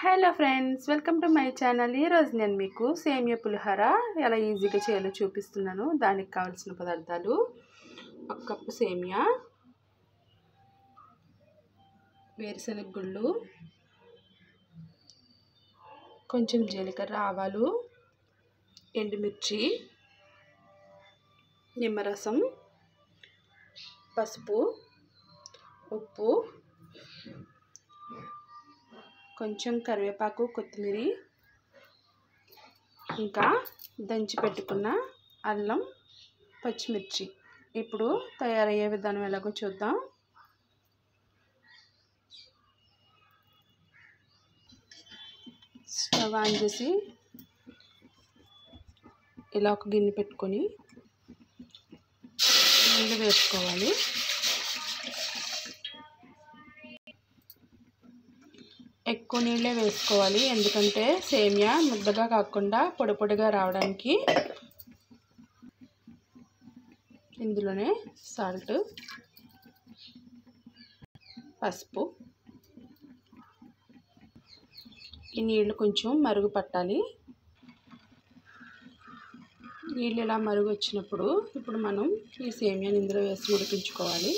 hello friends welcome to my channel ఈరోజు నేను మీకు సేమియా పులిహోర ఎలా ఈజీగా చేయాలో చూపిస్తున్నాను దానికి కావాల్సిన పదార్థాలు ఒక కప్పు సేమియా వేరుశనగ గుళ్ళు కొంచెం జీలకర్ర ఆవాలు ఎండుమిర్చి నిమ్మరసం పసుపు ఉప్పు కొంచెం కరివేపాకు కొత్తిమీర ఇంకా దంచి పెట్టుకున్న అల్లం పచ్చిమిర్చి ఇప్పుడు తయారయ్యే విధానం ఎలాగో చూద్దాం స్టవ్ ఆన్ చేసి ఇలా ఒక గిన్నె పెట్టుకొని నీళ్ళు వేసుకోవాలి ఎక్కువ నీళ్ళే వేసుకోవాలి ఎందుకంటే సేమియా ముద్దగా కాకుండా పొడి పొడిగా రావడానికి ఇందులోనే సాల్ట్ పసుపు ఈ నీళ్ళు కొంచెం మరుగు పట్టాలి నీళ్ళు ఇలా మరుగు వచ్చినప్పుడు ఇప్పుడు మనం ఈ సేమియాని ఇందులో వేసి ఉడికించుకోవాలి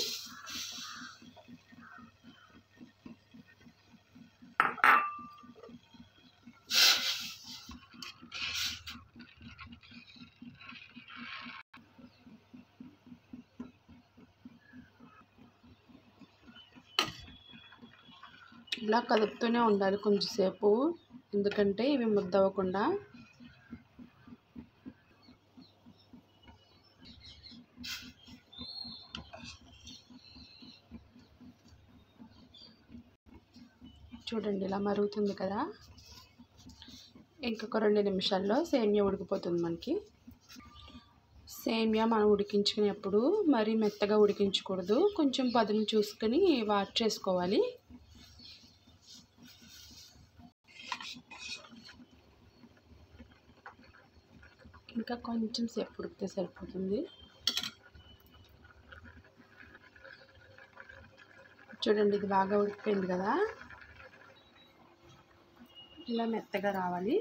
ఇలా కలుపుతూనే ఉండాలి కొంచెంసేపు ఎందుకంటే ఇవి ముద్దవ్వకుండా చూడండి ఇలా మరుగుతుంది కదా ఇంకొక రెండు నిమిషాల్లో సేమియా ఉడికిపోతుంది మనకి సేమియా మనం ఉడికించుకునేప్పుడు మరీ మెత్తగా ఉడికించకూడదు కొంచెం పదును చూసుకొని వాట్ చేసుకోవాలి ఇంకా కొంచెం సేపు ఉడికితే సరిపోతుంది చూడండి ఇది బాగా ఉడికిపోయింది కదా ఇలా మెత్తగా రావాలి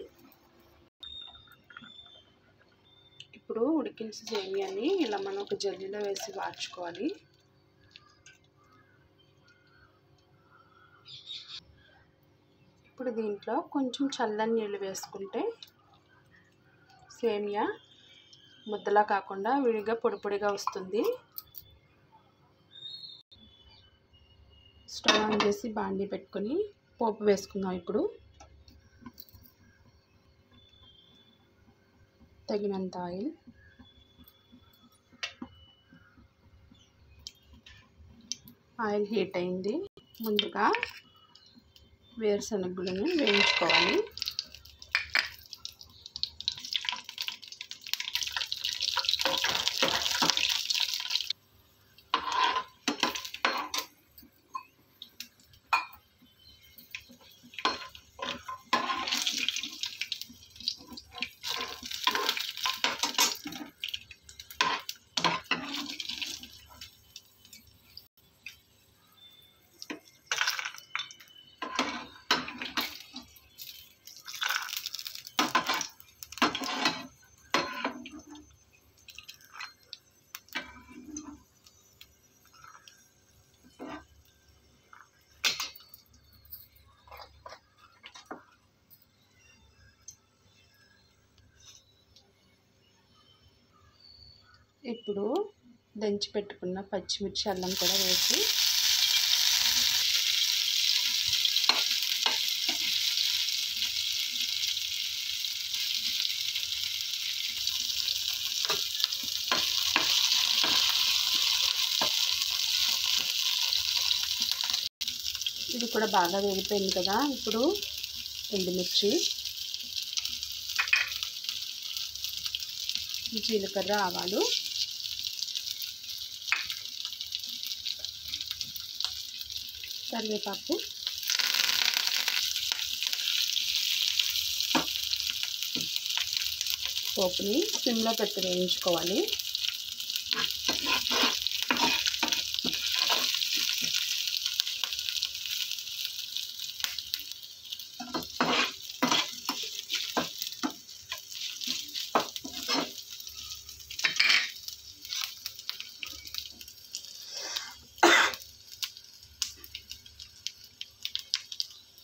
ఇప్పుడు ఉడికించిన సేమియాని ఇలా మనం ఒక జల్లీలో వేసి వార్చుకోవాలి ఇప్పుడు దీంట్లో కొంచెం చల్లని నీళ్ళు వేసుకుంటే సేమియా ముద్దలా కాకుండా విడిగా పొడి పొడిగా వస్తుంది స్టవ్ ఆన్ చేసి బాండీ పెట్టుకొని పోపు వేసుకుందాం ఇప్పుడు తగినంత ఆయిల్ ఆయిల్ హీట్ అయింది ముందుగా వేరుశనగలను వేయించుకోవాలి ఇప్పుడు దంచి పెట్టుకున్న పచ్చిమిర్చి అల్లం కూడా వేసి ఇది కూడా బాగా వేగిపోయింది కదా ఇప్పుడు ఎండుమిర్చి జీలకర్ర ఆవాలు కరివేపాకు పోపుని సిమ్లో పెట్టి వేయించుకోవాలి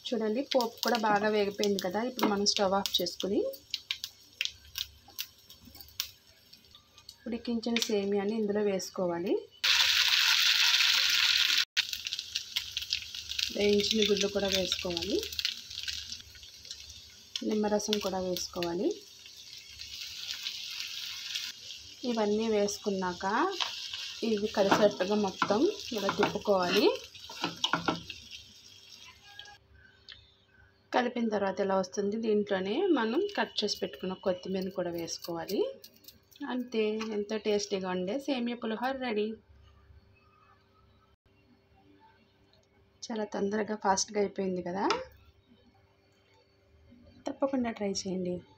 చూడండి పోపు కూడా బాగా వేగిపోయింది కదా ఇప్పుడు మనం స్టవ్ ఆఫ్ చేసుకుని ఉడికించిన సేమియాని ఇందులో వేసుకోవాలి వేయించిన గుడ్లు కూడా వేసుకోవాలి నిమ్మరసం కూడా వేసుకోవాలి ఇవన్నీ వేసుకున్నాక ఇవి కలిసేట్టుగా మొత్తం ఇలా తిప్పుకోవాలి కలిపిన తర్వాత ఇలా వస్తుంది దీంట్లోనే మనం కట్ చేసి పెట్టుకున్న కొత్తిమీర కూడా వేసుకోవాలి అంతే ఎంతో టేస్టీగా ఉండే సేమియా పులిహోర రెడీ చాలా తొందరగా ఫాస్ట్గా అయిపోయింది కదా తప్పకుండా ట్రై చేయండి